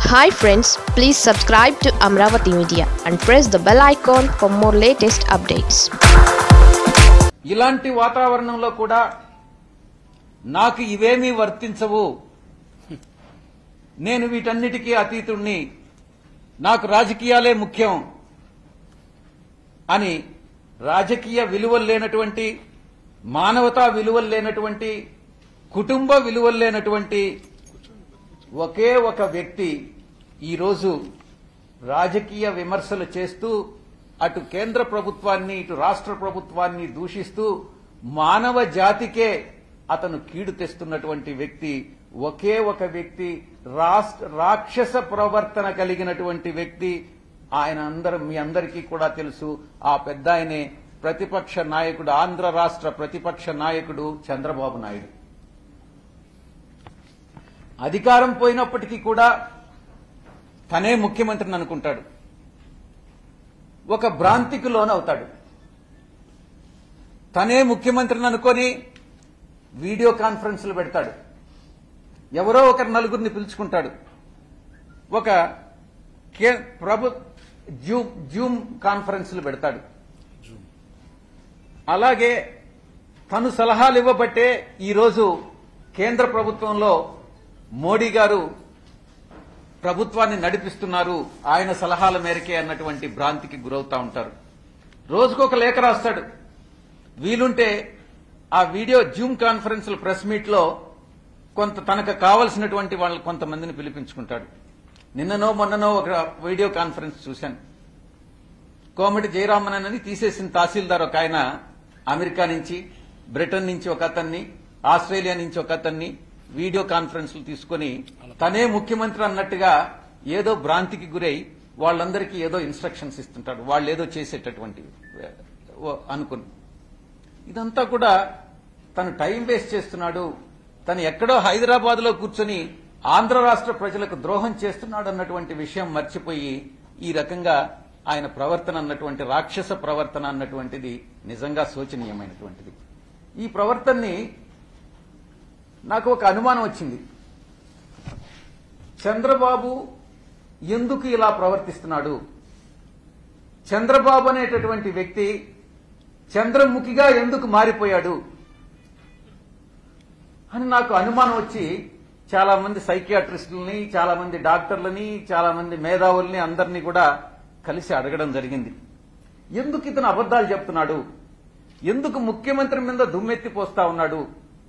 hi friends please subscribe to Amaravati media and press the bell icon for more latest updates ఇలాంటి వాతావరణంలో కూడా నాకు ఇవేమీ వర్తించవు నేను వీటన్నిటికీ అతీతుణ్ణి నాకు రాజకీయాలే ముఖ్యం అని రాజకీయ విలువలు లేనటువంటి మానవతా విలువలు లేనటువంటి కుటుంబ విలువలు లేనటువంటి ఒకే ఒక వ్యక్తి ఈరోజు రాజకీయ విమర్శలు చేస్తూ అటు కేంద్ర ప్రభుత్వాన్ని ఇటు రాష్ట్ర ప్రభుత్వాన్ని దూషిస్తూ మానవ జాతికే అతను కీడు తెస్తున్నటువంటి వ్యక్తి ఒకే ఒక వ్యక్తి రాష్ట్ర రాక్షస ప్రవర్తన కలిగినటువంటి వ్యక్తి ఆయన అందరం మీ అందరికీ కూడా తెలుసు ఆ పెద్ద ఆయనే ప్రతిపక్ష నాయకుడు ఆంధ్ర రాష్ట్ర ప్రతిపక్ష నాయకుడు చంద్రబాబు నాయుడు అధికారం పోయినప్పటికీ కూడా తనే ముఖ్యమంత్రిని అనుకుంటాడు ఒక భ్రాంతికి లోనవుతాడు తనే ముఖ్యమంత్రిని అనుకొని వీడియో కాన్ఫరెన్స్లు పెడతాడు ఎవరో ఒకరు నలుగురిని పిలుచుకుంటాడు ఒక కే- ప్రభు జూమ్ జూమ్ కాన్ఫరెన్స్లు పెడతాడు అలాగే తను సలహాలు ఇవ్వబట్టే ఈరోజు కేంద్ర ప్రభుత్వంలో మోడీ గారు ప్రభుత్వాన్ని నడిపిస్తున్నారు ఆయన సలహాల మేరకే అన్నటువంటి భ్రాంతికి గురవుతా ఉంటారు రోజుకొక లేఖ రాస్తాడు వీలుంటే ఆ video zoom conference press meet లో కొంత తనకు కావలసినటువంటి వాళ్ళని కొంతమందిని పిలిపించుకుంటాడు నిన్ననో మొన్ననో ఒక వీడియో కాన్ఫరెన్స్ చూశాను కోమటి జయరామన్ అని తీసేసిన తహసీల్దార్ ఒక ఆయన అమెరికా నుంచి బ్రిటన్ నుంచి ఒక అతన్ని ఆస్ట్రేలియా నుంచి ఒక అతన్ని వీడియో కాన్ఫరెన్స్లు తీసుకొని తనే ముఖ్యమంత్రి అన్నట్టుగా ఏదో భ్రాంతికి గురై వాళ్ళందరికీ ఏదో ఇన్స్ట్రక్షన్స్ ఇస్తుంటాడు వాళ్ళు ఏదో చేసేటటువంటి ఓ అనుకుని ఇదంతా కూడా తను టైం వేస్ట్ చేస్తున్నాడు తను ఎక్కడో హైదరాబాద్ లో కూర్చొని ఆంధ్ర రాష్ట్ర ప్రజలకు ద్రోహం చేస్తున్నాడు అన్నటువంటి విషయం మర్చిపోయి ఈ రకంగా ఆయన ప్రవర్తన అన్నటువంటి రాక్షస ప్రవర్తన అన్నటువంటిది నిజంగా శోచనీయమైనటువంటిది ఈ ప్రవర్తనని నాకు ఒక అనుమానం వచ్చింది చంద్రబాబు ఎందుకు ఇలా ప్రవర్తిస్తున్నాడు చంద్రబాబు అనేటటువంటి వ్యక్తి చంద్రముఖిగా ఎందుకు మారిపోయాడు అని నాకు అనుమానం వచ్చి చాలా మంది సైకియాట్రిస్టులని చాలా మంది డాక్టర్లని చాలా మంది మేధావుల్ని అందరినీ కూడా కలిసి అడగడం జరిగింది ఎందుకు ఇతను అబద్దాలు చెప్తున్నాడు ఎందుకు ముఖ్యమంత్రి మీద దుమ్మెత్తి పోస్తా ఉన్నాడు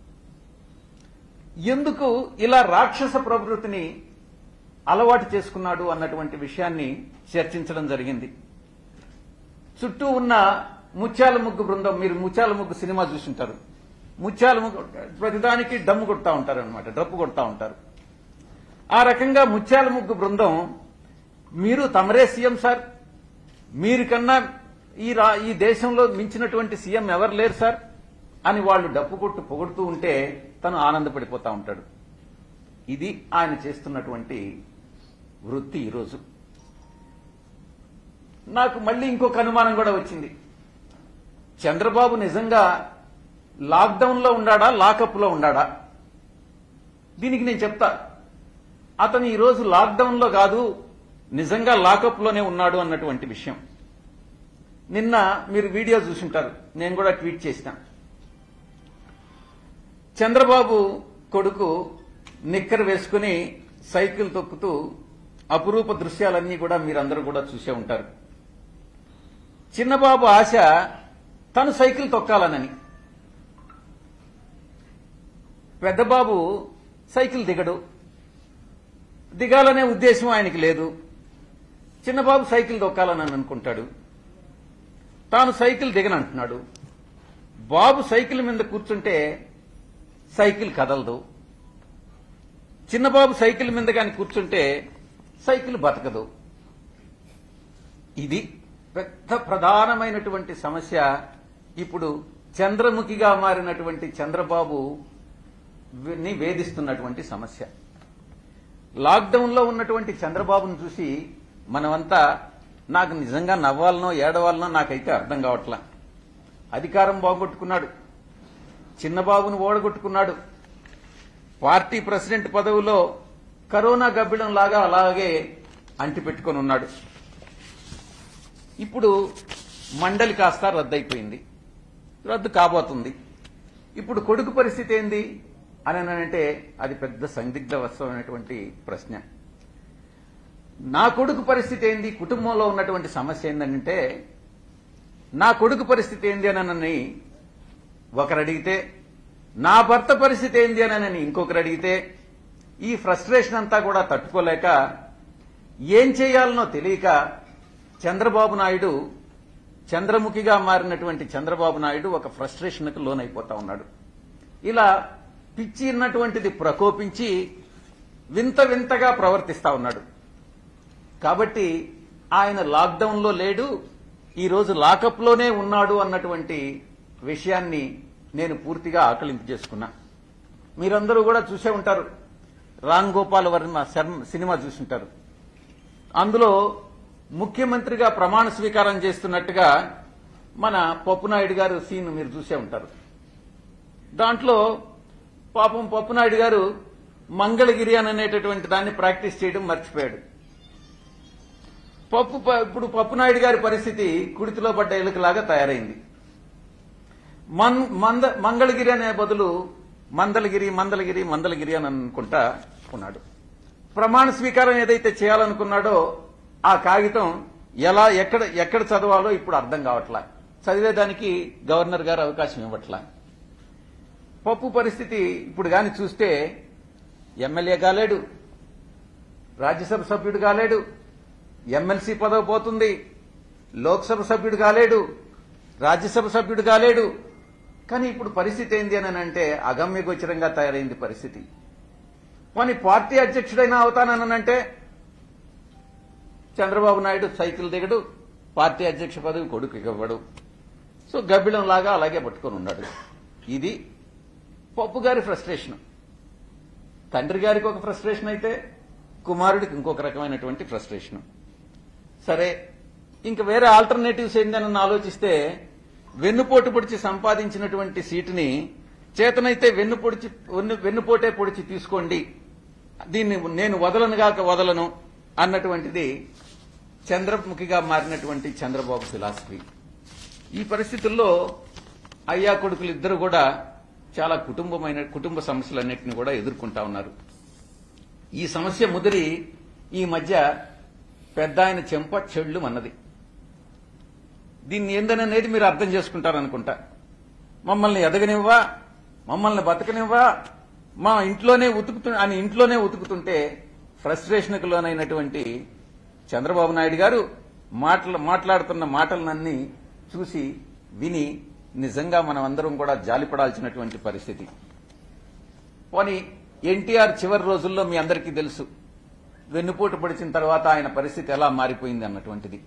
ఎందుకు ఇలా రాక్షస ప్రవృత్తిని అలవాటు చేసుకున్నాడు అన్నటువంటి విషయాన్ని చర్చించడం జరిగింది చుట్టూ ఉన్న ముత్యాల ముగ్గు బృందం మీరు ముత్యాల ముగ్గు సినిమా చూసింటారు ముత్యాల ముగ్గు ప్రతిదానికి డమ్ము కొడతా ఉంటారు అనమాట డప్పు కొడతా ఉంటారు ఆ రకంగా ముత్యాల ముగ్గు బృందం మీరు తమరే సీఎం సార్ మీరు కన్నా ఈ రా ఈ దేశంలో మించినటువంటి సీఎం ఎవరు లేరు సార్ అని వాళ్ళు డప్పు కొట్టు పొగుడుతూ ఉంటే తను ఆనందపడిపోతా ఉంటాడు ఇది ఆయన చేస్తున్నటువంటి వృత్తి ఈరోజు నాకు మళ్ళీ ఇంకొక అనుమానం కూడా వచ్చింది చంద్రబాబు నిజంగా లాక్డౌన్ లో ఉండాడా లాకప్ లో ఉండాడా దీనికి నేను చెప్తా అతను ఈరోజు లాక్డౌన్ లో కాదు నిజంగా లాకప్ లోనే ఉన్నాడు అన్నటువంటి విషయం నిన్న మీరు వీడియో చూసుంటారు నేను కూడా ట్వీట్ చేసిన చంద్రబాబు కొడుకు నిక్కర్ వేసుకుని సైకిల్ తొక్కుతూ అపురూప దృశ్యాలన్నీ కూడా మీరందరూ కూడా చూసే ఉంటారు చిన్నబాబు ఆశ తను సైకిల్ తొక్కాలనని పెద్దబాబు సైకిల్ దిగడు దిగాలనే ఉద్దేశం ఆయనకి లేదు చిన్నబాబు సైకిల్ తొక్కాలని అనుకుంటాడు తాను సైకిల్ దిగనంటున్నాడు బాబు సైకిల్ మీద కూర్చుంటే సైకిల్ కదలదు చిన్నబాబు సైకిల్ మీద కానీ కూర్చుంటే సైకిల్ బతకదు ఇది పెద్ద ప్రధానమైనటువంటి సమస్య ఇప్పుడు చంద్రముఖిగా మారినటువంటి చంద్రబాబు ని వేధిస్తున్నటువంటి సమస్య లాక్డౌన్ లో ఉన్నటువంటి చంద్రబాబును చూసి మనమంతా నాకు నిజంగా నవ్వాలనో ఏడవాలనో నాకైతే అర్థం కావట్లా అధికారం బాగొట్టుకున్నాడు చిన్నబాబును ఓడగొట్టుకున్నాడు పార్టీ ప్రెసిడెంట్ పదవిలో కరోనా గబ్బిడం లాగా అలాగే అంటిపెట్టుకొని ఉన్నాడు ఇప్పుడు మండలి కాస్త రద్దయిపోయింది రద్దు కాబోతుంది ఇప్పుడు కొడుకు పరిస్థితి ఏంది అని అంటే అది పెద్ద సందిగ్ధ వస్తమైనటువంటి ప్రశ్న నా కొడుకు పరిస్థితి ఏంది కుటుంబంలో ఉన్నటువంటి సమస్య ఏంటంటే నా కొడుకు పరిస్థితి ఏంది అని ఒకరు అడిగితే నా భర్త పరిస్థితి ఏంది అని ఇంకొకరు అడిగితే ఈ ఫ్రస్ట్రేషన్ అంతా కూడా తట్టుకోలేక ఏం చేయాలనో తెలియక చంద్రబాబు నాయుడు చంద్రముఖిగా మారినటువంటి చంద్రబాబు నాయుడు ఒక ఫ్రస్ట్రేషన్కు లోనైపోతా ఉన్నాడు ఇలా పిచ్చి ఉన్నటువంటిది ప్రకోపించి వింత వింతగా ప్రవర్తిస్తా ఉన్నాడు కాబట్టి ఆయన లాక్డౌన్లో లేడు ఈరోజు లాకప్లోనే ఉన్నాడు అన్నటువంటి విషయాన్ని నేను పూర్తిగా ఆకలింపు చేసుకున్నా మీరందరూ కూడా చూసే ఉంటారు రామ్ గోపాల్ వర్మ శర్మ సినిమా చూసుంటారు అందులో ముఖ్యమంత్రిగా ప్రమాణ స్వీకారం చేస్తున్నట్టుగా మన పప్పునాయుడు గారు సీన్ మీరు చూసే ఉంటారు దాంట్లో పాపం పప్పునాయుడు గారు మంగళగిరి అని అనేటటువంటి దాన్ని ప్రాక్టీస్ చేయడం మర్చిపోయాడు పప్పు ప- ఇప్పుడు పప్పునాయుడు గారి పరిస్థితి కుడితిలో పడ్డ ఎలుకలాగా తయారైంది మన్ మంద మంగళగిరి అనే బదులు మందలగిరి మందలగిరి మందలగిరి అని అనుకుంటా ఉన్నాడు ప్రమాణ స్వీకారం ఏదైతే చేయాలనుకున్నాడో ఆ కాగితం ఎలా ఎక్కడ ఎక్కడ చదవాలో ఇప్పుడు అర్థం కావట్లా చదివేదానికి గవర్నర్ గారు అవకాశం ఇవ్వట్లా పప్పు పరిస్థితి ఇప్పుడు గాని చూస్తే ఎమ్మెల్యే కాలేడు రాజ్యసభ సభ్యుడు కాలేడు ఎమ్మెల్సీ పదవి పోతుంది లోక్సభ సభ్యుడు కాలేడు రాజ్యసభ సభ్యుడు కాలేడు కానీ ఇప్పుడు పరిస్థితి ఏంది అని అంటే అగమ్యగోచరంగా తయారైంది పరిస్థితి పోనీ పార్టీ అధ్యక్షుడైనా అవుతాననంటే చంద్రబాబు నాయుడు సైకిల్ దిగడు పార్టీ అధ్యక్ష పదవి కొడుకు ఇవ్వడు సో గబ్బిలం లాగా అలాగే పట్టుకొని ఉన్నాడు ఇది పప్పు గారి ఫ్రస్ట్రేషన్ తండ్రి గారికి ఒక ఫ్రస్ట్రేషన్ అయితే కుమారుడికి ఇంకొక రకమైనటువంటి ఫ్రస్ట్రేషన్ సరే ఇంక వేరే ఆల్టర్నేటివ్స్ ఏందని ఆలోచిస్తే వెన్నుపోటు పొడిచి సంపాదించినటువంటి సీటుని చేతనైతే వెన్ను పొడిచి వెన్ను- వెన్నుపోటే పొడిచి తీసుకోండి దీన్ని నేను వదలనుగాక వదలను అన్నటువంటిది చంద్రముఖిగా మారినటువంటి చంద్రబాబు ఫిలాసఫీ ఈ పరిస్థితుల్లో అయ్యా కొడుకులు ఇద్దరు కూడా చాలా కుటుంబమైన కుటుంబ సమస్యలన్నింటినీ కూడా ఎదుర్కొంటా ఉన్నారు ఈ సమస్య ముదిరి ఈ మధ్య పెద్ద ఆయన చెంప చెళ్ళు అన్నది దీన్ని ఏందనేది మీరు అర్థం చేసుకుంటారనుకుంటా మమ్మల్ని ఎదగనివ్వా మమ్మల్ని బతకనివ్వా మా ఇంట్లోనే ఉతుకుతు అని ఇంట్లోనే ఉతుకుతుంటే ఫ్రస్ట్రేషన్కు లోనైనటువంటి చంద్రబాబు నాయుడు గారు మాటల మాట్లాడుతున్న మాటలనన్నీ చూసి విని నిజంగా మనం అందరం కూడా జాలిపడాల్సినటువంటి పరిస్థితి పోనీ ఎన్టీఆర్ చివరి రోజుల్లో మీ అందరికీ తెలుసు వెన్నుపోటు పడిచిన తర్వాత ఆయన పరిస్థితి ఎలా మారిపోయింది అన్నటువంటిది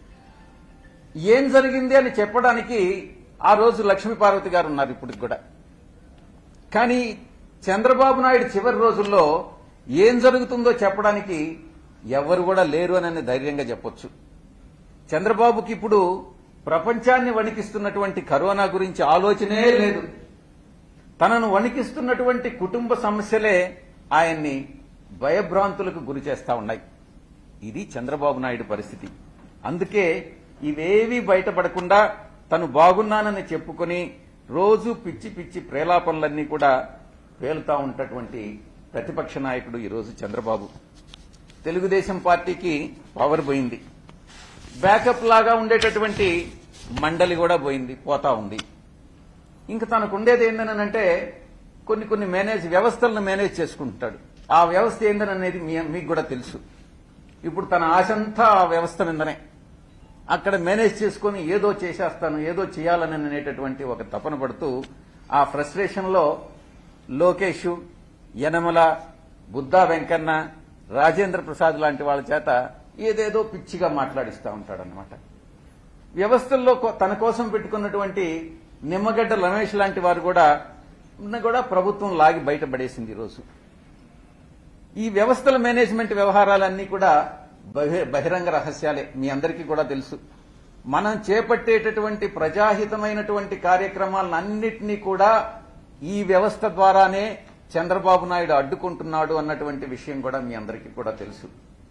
ఏం జరిగింది అని చెప్పడానికి ఆ రోజు లక్ష్మీపార్వతి గారు ఉన్నారు ఇప్పటికి కూడా కానీ చంద్రబాబు నాయుడు చివరి రోజుల్లో ఏం జరుగుతుందో చెప్పడానికి ఎవరు కూడా లేరు అని ధైర్యంగా చెప్పొచ్చు చంద్రబాబుకి ఇప్పుడు ప్రపంచాన్ని వణికిస్తున్నటువంటి కరోనా గురించి ఆలోచనే లేదు తనను వణికిస్తున్నటువంటి కుటుంబ సమస్యలే ఆయన్ని భయభ్రాంతులకు గురి చేస్తా ఉన్నాయి ఇది చంద్రబాబు నాయుడు పరిస్థితి అందుకే ఇవేవీ బయటపడకుండా తను బాగున్నానని చెప్పుకొని రోజు పిచ్చి పిచ్చి ప్రేలాపనలన్నీ కూడా పేలుతా ఉన్నటువంటి ప్రతిపక్ష నాయకుడు ఈరోజు చంద్రబాబు తెలుగుదేశం పార్టీకి పవర్ పోయింది బ్యాకప్ లాగా ఉండేటటువంటి మండలి కూడా పోయింది పోతా ఉంది ఇంక తనకు ఉండేది ఏంటనంటే కొన్ని కొన్ని మేనేజ్ వ్యవస్థలను మేనేజ్ చేసుకుంటాడు ఆ వ్యవస్థ ఏందని అనేది మీ- మీకు కూడా తెలుసు ఇప్పుడు తన ఆశంతా ఆ వ్యవస్థ మీదనే అక్కడ మేనేజ్ చేసుకొని ఏదో చేసేస్తాను ఏదో చేయాలని అనేటటువంటి ఒక తపన పడుతూ ఆ ఫ్రస్ట్రేషన్ లో లోకేష్ యనమల బుద్ధా వెంకన్న రాజేంద్ర ప్రసాద్ లాంటి వాళ్ళ చేత ఏదేదో పిచ్చిగా మాట్లాడిస్తూ ఉంటాడనమాట వ్యవస్థల్లో కో- తన కోసం పెట్టుకున్నటువంటి నిమ్మగడ్డ రమేష్ లాంటి వారు కూడా ఉన్న కూడా ప్రభుత్వం లాగి బయటపడేసింది ఈరోజు ఈ వ్యవస్థల మేనేజ్మెంట్ వ్యవహారాలన్నీ కూడా బహి- బహిరంగ రహస్యాలే మీ అందరికీ కూడా తెలుసు మనం చేపట్టేటటువంటి ప్రజాహితమైనటువంటి కార్యక్రమాలన్నింటినీ కూడా ఈ వ్యవస్థ ద్వారానే చంద్రబాబు నాయుడు అడ్డుకుంటున్నాడు అన్నటువంటి విషయం కూడా మీ అందరికీ కూడా తెలుసు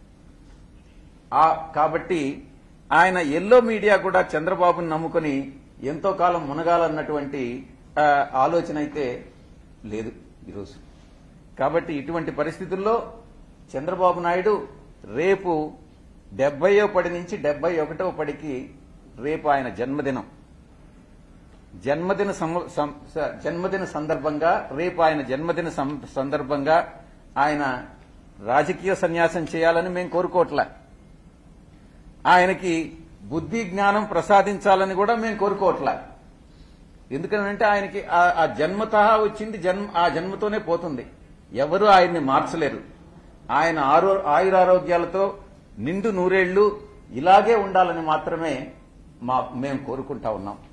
ఆ కాబట్టి ఆయన ఎల్లో మీడియా కూడా చంద్రబాబును నమ్ముకుని ఎంతో కాలం మునగాలన్నటువంటి ఆ, ఆలోచన అయితే లేదు ఈరోజు కాబట్టి ఇటువంటి పరిస్థితుల్లో చంద్రబాబు నాయుడు రేపు డెబ్బయో పడి నుంచి డెబ్బై ఒకటో పడికి రేపు ఆయన జన్మదినం జన్మదిన సమ- సం- స- జన్మదిన సందర్భంగా రేపు ఆయన జన్మదిన సం- సందర్భంగా ఆయన రాజకీయ సన్యాసం చేయాలని మేము కోరుకోవట్లే ఆయనకి బుద్ధి జ్ఞానం ప్రసాదించాలని కూడా మేము కోరుకోవట్లే ఎందుకంటే ఆయనకి ఆ- ఆ జన్మత వచ్చింది జన్మ ఆ జన్మతోనే పోతుంది ఎవరు ఆయన్ని మార్చలేరు ఆయన ఆరో ఆయురారోగ్యాలతో నిండు నూరేళ్లు ఇలాగే ఉండాలని మాత్రమే మా మేము కోరుకుంటా ఉన్నాం